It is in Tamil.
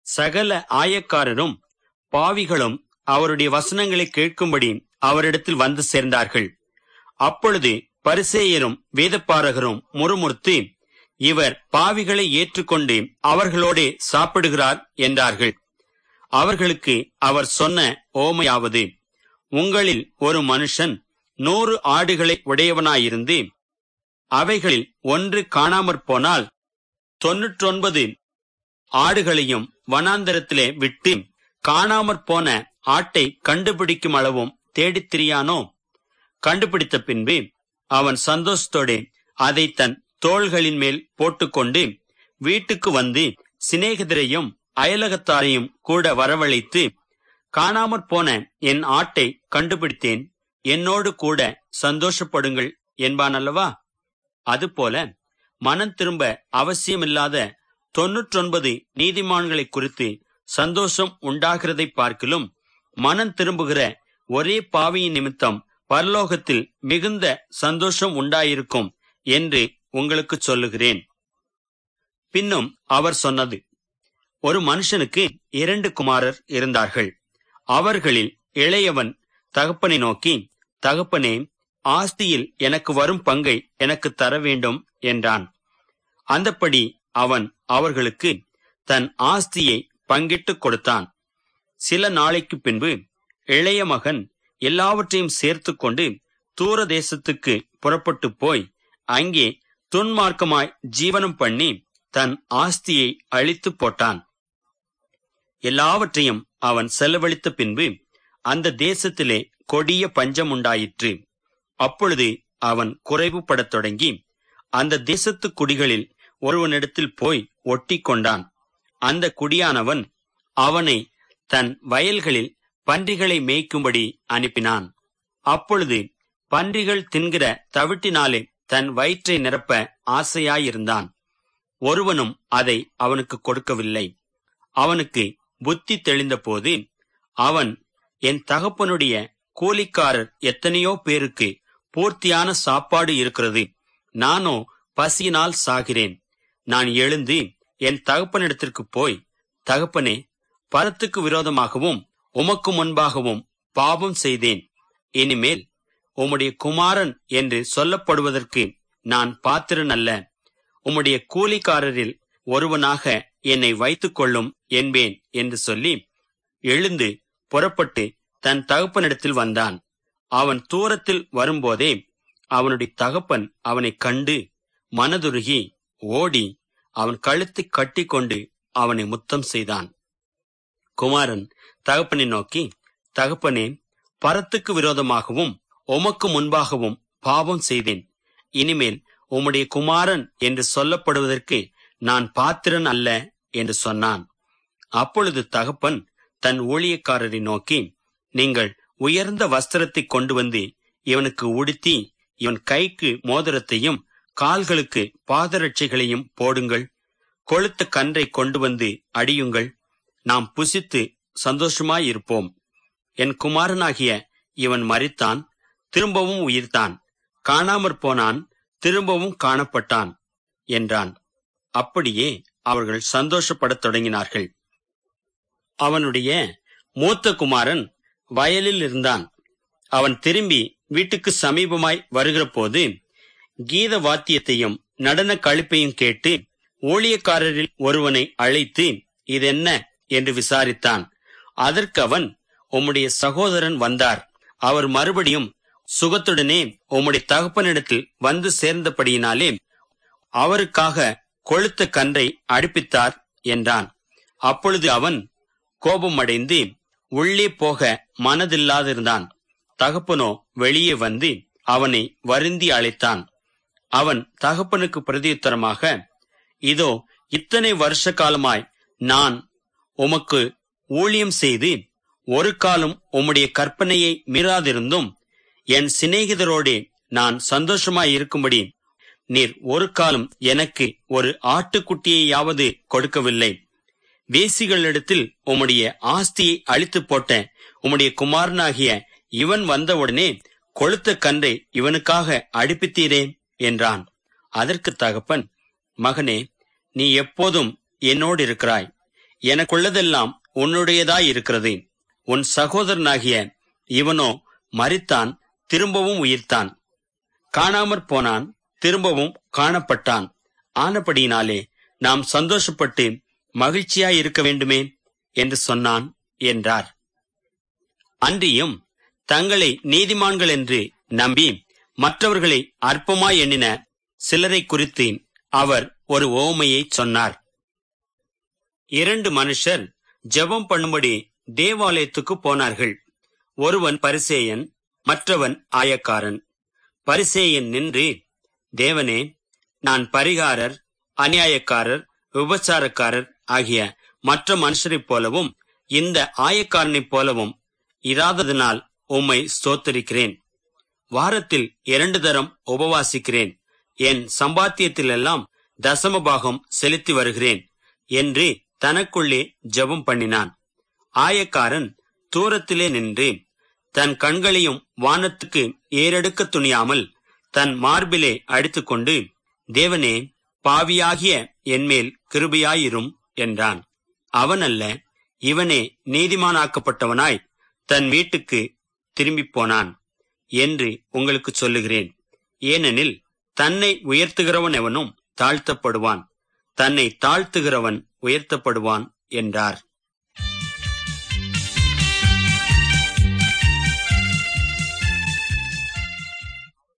சகல ஆயக்காரரும் பாவிகளும் அவருடைய வசனங்களை கேட்கும்படி அவரிடத்தில் வந்து சேர்ந்தார்கள் அப்பொழுது பரிசேயரும் வேதப்பாரகரும் முறுமுறுத்து இவர் பாவிகளை ஏற்றுக்கொண்டு அவர்களோடே சாப்பிடுகிறார் என்றார்கள் அவர்களுக்கு அவர் சொன்ன ஓமையாவது உங்களில் ஒரு மனுஷன் நூறு ஆடுகளை உடையவனாயிருந்து அவைகளில் ஒன்று காணாமற் போனால் தொன்னூற்றொன்பது ஆடுகளையும் வனாந்தரத்திலே விட்டு காணாமற் போன ஆட்டை கண்டுபிடிக்கும் அளவும் தேடித் திரியானோ கண்டுபிடித்த பின்பு அவன் சந்தோஷத்தோடு அதை தன் தோள்களின் மேல் போட்டுக்கொண்டு வீட்டுக்கு வந்து சிநேகிதரையும் அயலகத்தாரையும் கூட வரவழைத்து காணாமற் போன என் ஆட்டை கண்டுபிடித்தேன் என்னோடு கூட சந்தோஷப்படுங்கள் என்பான் அல்லவா அதுபோல மனம் திரும்ப அவசியமில்லாத தொன்னூற்றொன்பது நீதிமான்களை குறித்து சந்தோஷம் உண்டாகிறதை பார்க்கிலும் மனம் திரும்புகிற ஒரே பாவியின் நிமித்தம் பரலோகத்தில் மிகுந்த சந்தோஷம் உண்டாயிருக்கும் என்று உங்களுக்கு சொல்லுகிறேன் பின்னும் அவர் சொன்னது ஒரு மனுஷனுக்கு இரண்டு குமாரர் இருந்தார்கள் அவர்களில் இளையவன் தகப்பனை நோக்கி தகப்பனே ஆஸ்தியில் எனக்கு வரும் பங்கை எனக்கு தர வேண்டும் என்றான் அந்தப்படி அவன் அவர்களுக்கு தன் ஆஸ்தியை பங்கிட்டுக் கொடுத்தான் சில நாளைக்கு பின்பு இளைய மகன் எல்லாவற்றையும் சேர்த்துக் கொண்டு தூர தேசத்துக்கு புறப்பட்டு போய் அங்கே துன்மார்க்கமாய் ஜீவனம் பண்ணி தன் ஆஸ்தியை அழித்து போட்டான் எல்லாவற்றையும் அவன் செலவழித்த பின்பு அந்த தேசத்திலே கொடிய பஞ்சம் உண்டாயிற்று அப்பொழுது அவன் குறைவுபடத் தொடங்கி அந்த தேசத்து குடிகளில் ஒருவனிடத்தில் போய் ஒட்டி கொண்டான் அந்த குடியானவன் அவனை தன் வயல்களில் பன்றிகளை மேய்க்கும்படி அனுப்பினான் அப்பொழுது பன்றிகள் தின்கிற தவிட்டினாலே தன் வயிற்றை நிரப்ப ஆசையாயிருந்தான் ஒருவனும் அதை அவனுக்கு கொடுக்கவில்லை அவனுக்கு புத்தி தெளிந்தபோது அவன் என் தகப்பனுடைய கூலிக்காரர் எத்தனையோ பேருக்கு பூர்த்தியான சாப்பாடு இருக்கிறது நானோ பசியினால் சாகிறேன் நான் எழுந்து என் தகப்பனிடத்திற்கு போய் தகப்பனே பரத்துக்கு விரோதமாகவும் உமக்கு முன்பாகவும் பாவம் செய்தேன் இனிமேல் உம்முடைய குமாரன் என்று சொல்லப்படுவதற்கு நான் பாத்திரன் அல்ல உம்முடைய கூலிக்காரரில் ஒருவனாக என்னை வைத்துக் கொள்ளும் என்பேன் என்று சொல்லி எழுந்து புறப்பட்டு தன் தகப்பனிடத்தில் வந்தான் அவன் தூரத்தில் வரும்போதே அவனுடைய தகப்பன் அவனை கண்டு மனதுருகி ஓடி அவன் கழுத்தை கட்டிக்கொண்டு அவனை முத்தம் செய்தான் குமாரன் தகப்பனை நோக்கி தகப்பனே பரத்துக்கு விரோதமாகவும் உமக்கு முன்பாகவும் பாவம் செய்தேன் இனிமேல் உம்முடைய குமாரன் என்று சொல்லப்படுவதற்கு நான் பாத்திரன் அல்ல என்று சொன்னான் அப்பொழுது தகப்பன் தன் ஊழியக்காரரை நோக்கி நீங்கள் உயர்ந்த வஸ்திரத்தை கொண்டு வந்து இவனுக்கு உடுத்தி இவன் கைக்கு மோதிரத்தையும் கால்களுக்கு பாதரட்சைகளையும் போடுங்கள் கொளுத்த கன்றை கொண்டு வந்து அடியுங்கள் நாம் புசித்து சந்தோஷமாயிருப்போம் என் குமாரனாகிய இவன் மரித்தான் திரும்பவும் உயிர்த்தான் காணாமற் போனான் திரும்பவும் காணப்பட்டான் என்றான் அப்படியே அவர்கள் சந்தோஷப்படத் தொடங்கினார்கள் அவனுடைய மூத்த குமாரன் வயலில் இருந்தான் அவன் திரும்பி வீட்டுக்கு சமீபமாய் வருகிற போது கீத வாத்தியத்தையும் நடன கழிப்பையும் கேட்டு ஊழியக்காரரில் ஒருவனை அழைத்து இதென்ன என்று விசாரித்தான் அதற்கு அவன் உம்முடைய சகோதரன் வந்தார் அவர் மறுபடியும் சுகத்துடனே உம்முடைய தகப்பனிடத்தில் வந்து சேர்ந்தபடியினாலே அவருக்காக கொழுத்த கன்றை அடுப்பித்தார் என்றான் அப்பொழுது அவன் கோபமடைந்து உள்ளே போக மனதில்லாதிருந்தான் தகப்பனோ வெளியே வந்து அவனை வருந்தி அழைத்தான் அவன் தகப்பனுக்கு பிரதியுத்தரமாக இதோ இத்தனை வருஷ காலமாய் நான் உமக்கு ஊழியம் செய்து ஒரு காலம் உம்முடைய கற்பனையை மீறாதிருந்தும் என் சிநேகிதரோடே நான் சந்தோஷமாய் இருக்கும்படி நீர் ஒரு காலம் எனக்கு ஒரு ஆட்டுக்குட்டியையாவது கொடுக்கவில்லை வேசிகளிடத்தில் உம்முடைய ஆஸ்தியை அழித்து போட்ட உம்முடைய குமாரனாகிய இவன் வந்தவுடனே கொளுத்த கன்றை இவனுக்காக அடுப்பித்தீரே என்றான் அதற்கு தகப்பன் மகனே நீ எப்போதும் என்னோடு இருக்கிறாய் எனக்குள்ளதெல்லாம் உன்னுடையதாயிருக்கிறது உன் சகோதரனாகிய இவனோ மரித்தான் திரும்பவும் உயிர்த்தான் காணாமற் போனான் திரும்பவும் காணப்பட்டான் ஆனபடியினாலே நாம் சந்தோஷப்பட்டு மகிழ்ச்சியாயிருக்க வேண்டுமே என்று சொன்னான் என்றார் அன்றியும் தங்களை நீதிமான்கள் என்று நம்பி மற்றவர்களை அற்பமாய் எண்ணின சிலரை குறித்து அவர் ஒரு ஓமையை சொன்னார் இரண்டு மனுஷர் ஜெபம் பண்ணும்படி தேவாலயத்துக்கு போனார்கள் ஒருவன் பரிசேயன் மற்றவன் ஆயக்காரன் பரிசேயன் நின்று தேவனே நான் பரிகாரர் அநியாயக்காரர் விபச்சாரக்காரர் ஆகிய மற்ற மனுஷரைப் போலவும் இந்த ஆயக்காரனைப் போலவும் இராததினால் உம்மை ஸ்தோத்தரிக்கிறேன் வாரத்தில் இரண்டு தரம் உபவாசிக்கிறேன் என் சம்பாத்தியத்திலெல்லாம் தசமபாகம் செலுத்தி வருகிறேன் என்று தனக்குள்ளே ஜெபம் பண்ணினான் ஆயக்காரன் தூரத்திலே நின்று தன் கண்களையும் வானத்துக்கு ஏறெடுக்க துணியாமல் தன் மார்பிலே அடித்துக்கொண்டு தேவனே பாவியாகிய என்மேல் கிருபையாயிரும் என்றான் அவனல்ல இவனே நீதிமானாக்கப்பட்டவனாய் தன் வீட்டுக்கு திரும்பிப் போனான் என்று உங்களுக்கு சொல்லுகிறேன் ஏனெனில் தன்னை உயர்த்துகிறவன் எவனும் தாழ்த்தப்படுவான் தன்னை தாழ்த்துகிறவன் உயர்த்தப்படுவான் என்றார்